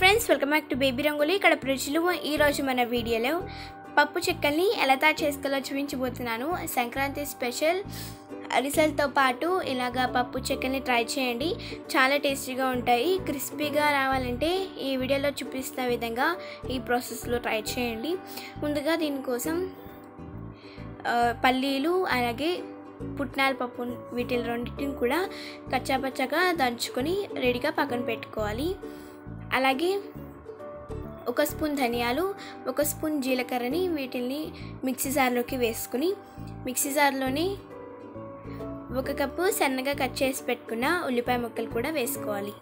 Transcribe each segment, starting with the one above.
friends welcome back to baby రంగులు ఇక్కడ రుచులు ఈరోజు మన వీడియోలో పప్పు చెక్కల్ని ఎలా తయారు చేసుకోవాలో చూపించబోతున్నాను సంక్రాంతి స్పెషల్ అరిసెలతో పాటు ఇలాగా పప్పు చెక్కల్ని ట్రై చేయండి చాలా టేస్టీగా ఉంటాయి క్రిస్పీగా రావాలంటే ఈ వీడియోలో చూపిస్తున్న విధంగా ఈ ప్రాసెస్లో ట్రై చేయండి ముందుగా దీనికోసం ఆ, పల్లీలు అలాగే పుట్నాల పప్పు వీటిని రెండింటిని కూడా కచ్చాపచ్చగా దంచుకొని రెడీగా పక్కన పెట్టుకోవాలి అలాగే ఒక స్పూన్ ధనియాలు ఒక స్పూన్ జీలకర్రని వీటిని మిక్సీ జార్లోకి వేసుకుని మిక్సీ జార్లోని ఒక కప్పు సన్నగా కట్ చేసి పెట్టుకున్న ఉల్లిపాయ ముక్కలు కూడా వేసుకోవాలి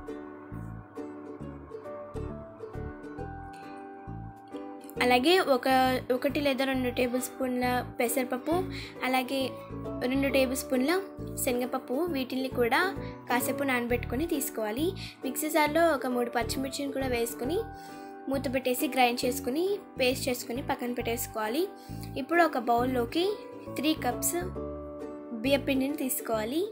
అలాగే ఒక ఒకటి లేదా రెండు టేబుల్ స్పూన్ల పెసరపప్పు అలాగే రెండు టేబుల్ స్పూన్ల శనగపప్పు వీటిని కూడా కాసేపు నానబెట్టుకొని తీసుకోవాలి మిక్సీ జార్లో ఒక మూడు పచ్చిమిర్చిని కూడా వేసుకొని మూత పెట్టేసి గ్రైండ్ చేసుకుని పేస్ట్ చేసుకుని పక్కన పెట్టేసుకోవాలి ఇప్పుడు ఒక బౌల్లోకి త్రీ కప్స్ బియ్యపిండిని తీసుకోవాలి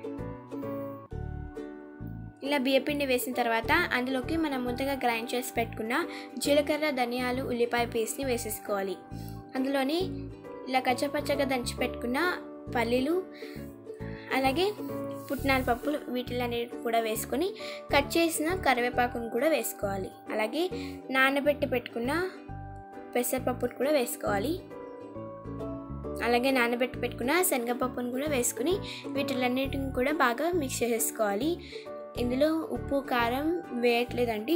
ఇలా బియ్యపిండి వేసిన తర్వాత అందులోకి మనం ముందుగా గ్రైండ్ చేసి పెట్టుకున్న జీలకర్ర ధనియాలు ఉల్లిపాయ పేస్ట్ని వేసేసుకోవాలి అందులోని ఇలా కచ్చపచ్చగా దంచి పెట్టుకున్న పల్లీలు అలాగే పుట్నాల పప్పులు వీటిలన్నిటి కూడా వేసుకొని కట్ చేసిన కరివేపాకును కూడా వేసుకోవాలి అలాగే నానబెట్టి పెట్టుకున్న పెసరపప్పును కూడా వేసుకోవాలి అలాగే నానబెట్టి పెట్టుకున్న శనగపప్పును కూడా వేసుకుని వీటిలన్నిటిని కూడా బాగా మిక్స్ చేసేసుకోవాలి ఇందులో ఉప్పు కారం వేయట్లేదండి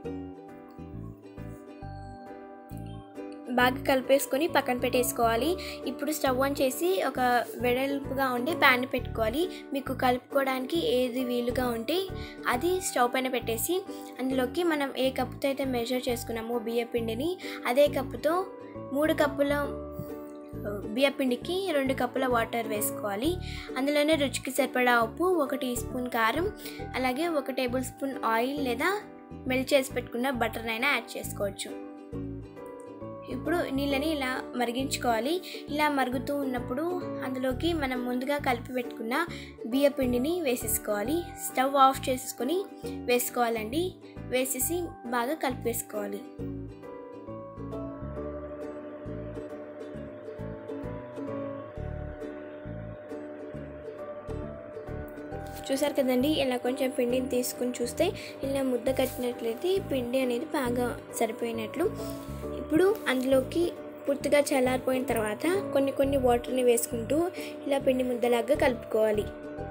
బాగా కలిపేసుకొని పక్కన పెట్టేసుకోవాలి ఇప్పుడు స్టవ్ ఆన్ చేసి ఒక వెడల్పుగా ఉండే ప్యాన్ పెట్టుకోవాలి మీకు కలుపుకోవడానికి ఏది వీలుగా ఉంటే అది స్టవ్ పైన పెట్టేసి అందులోకి మనం ఏ కప్పుతో అయితే మెజర్ చేసుకున్నామో బియ్య పిండిని అదే కప్పుతో మూడు కప్పుల బియ్యపిండికి రెండు కప్పుల వాటర్ వేసుకోవాలి అందులోనే రుచికి సరిపడా ఉప్పు ఒక టీ స్పూన్ కారం అలాగే ఒక టేబుల్ స్పూన్ ఆయిల్ లేదా మెల్ట్ చేసి పెట్టుకున్న బటర్ అయినా యాడ్ చేసుకోవచ్చు ఇప్పుడు నీళ్ళని ఇలా మరిగించుకోవాలి ఇలా మరుగుతూ ఉన్నప్పుడు అందులోకి మనం ముందుగా కలిపి పెట్టుకున్న బియ్య పిండిని వేసేసుకోవాలి స్టవ్ ఆఫ్ చేసుకొని వేసుకోవాలండి వేసేసి బాగా కలిపేసుకోవాలి చూసారు కదండి ఇలా కొంచెం పిండిని తీసుకుని చూస్తే ఇలా ముద్ద కట్టినట్లయితే పిండి అనేది బాగా సరిపోయినట్లు ఇప్పుడు అందులోకి పూర్తిగా చల్లారిపోయిన తర్వాత కొన్ని కొన్ని వాటర్ని వేసుకుంటూ ఇలా పిండి ముద్దలాగా కలుపుకోవాలి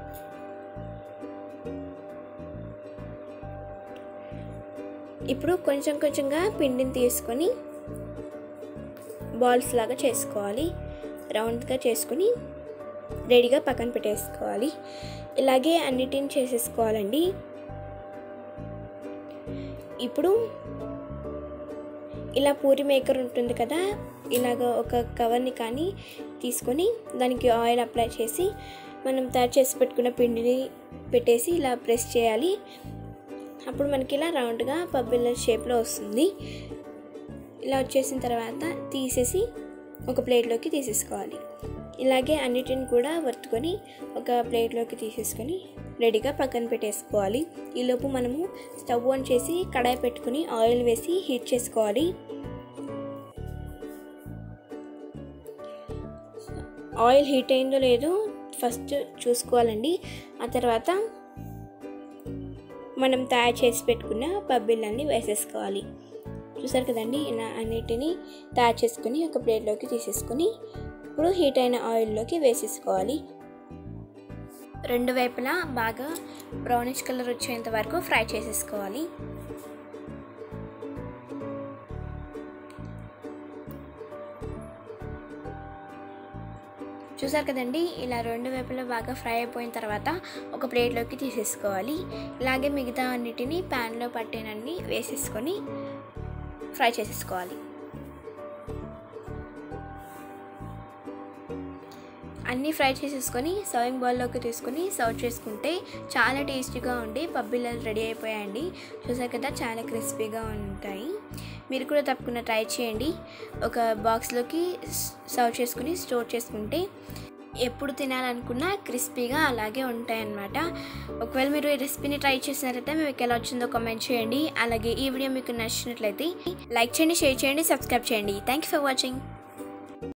ఇప్పుడు కొంచెం కొంచెంగా పిండిని తీసుకొని బాల్స్ లాగా చేసుకోవాలి రౌండ్గా చేసుకొని రెడీగా పక్కన పెట్టేసుకోవాలి ఇలాగే అన్నిటిని చేసేసుకోవాలండి ఇప్పుడు ఇలా పూరి మేకర్ ఉంటుంది కదా ఇలాగ ఒక కవర్ని కానీ తీసుకొని దానికి ఆయిల్ అప్లై చేసి మనం తయారు చేసి పెట్టుకున్న పిండిని పెట్టేసి ఇలా ప్రెస్ చేయాలి అప్పుడు మనకి ఇలా రౌండ్గా పబ్బిల్ల షేప్లో వస్తుంది ఇలా వచ్చేసిన తర్వాత తీసేసి ఒక ప్లేట్లోకి తీసేసుకోవాలి ఇలాగే అన్నిటిని కూడా వత్తుకొని ఒక ప్లేట్లోకి తీసేసుకొని రెడీగా పక్కన పెట్టేసుకోవాలి ఈలోపు మనము స్టవ్ ఆన్ చేసి కడాయి పెట్టుకుని ఆయిల్ వేసి హీట్ చేసుకోవాలి ఆయిల్ హీట్ అయిందో లేదో ఫస్ట్ చూసుకోవాలండి ఆ తర్వాత మనం తయారు చేసి పెట్టుకున్న పబ్బిళ్ళన్ని వేసేసుకోవాలి చూసారు కదండి ఇలా అన్నిటిని తయారు చేసుకుని ఒక ప్లేట్లోకి తీసేసుకొని ఇప్పుడు హీట్ అయిన ఆయిల్లోకి వేసేసుకోవాలి రెండు వైపులా బాగా బ్రౌనిష్ కలర్ వచ్చేంత వరకు ఫ్రై చేసేసుకోవాలి చూసారు కదండి ఇలా రెండు వైపులా బాగా ఫ్రై అయిపోయిన తర్వాత ఒక ప్లేట్లోకి తీసేసుకోవాలి ఇలాగే మిగతా అన్నిటిని ప్యాన్లో పట్టేనన్ని వేసేసుకొని ఫ్రై చేసేసుకోవాలి అన్నీ ఫ్రై చేసేసుకొని సర్వింగ్ బౌల్లోకి తీసుకొని సర్వ్ చేసుకుంటే చాలా టేస్టీగా ఉండి పబ్బిళ్ళలు రెడీ అయిపోయాయండి చూసారు కదా చాలా క్రిస్పీగా ఉంటాయి మీరు కూడా తప్పకుండా ట్రై చేయండి ఒక బాక్స్లోకి సర్వ్ చేసుకుని స్టోర్ చేసుకుంటే ఎప్పుడు తినాలనుకున్నా క్రిస్పీగా అలాగే ఉంటాయన్నమాట ఒకవేళ మీరు ఈ రెసిపీని ట్రై చేసినట్లయితే మీకు ఎలా వచ్చిందో కామెంట్ చేయండి అలాగే ఈ వీడియో మీకు నచ్చినట్లయితే లైక్ చేయండి షేర్ చేయండి సబ్స్క్రైబ్ చేయండి థ్యాంక్ యూ ఫర్ వాచింగ్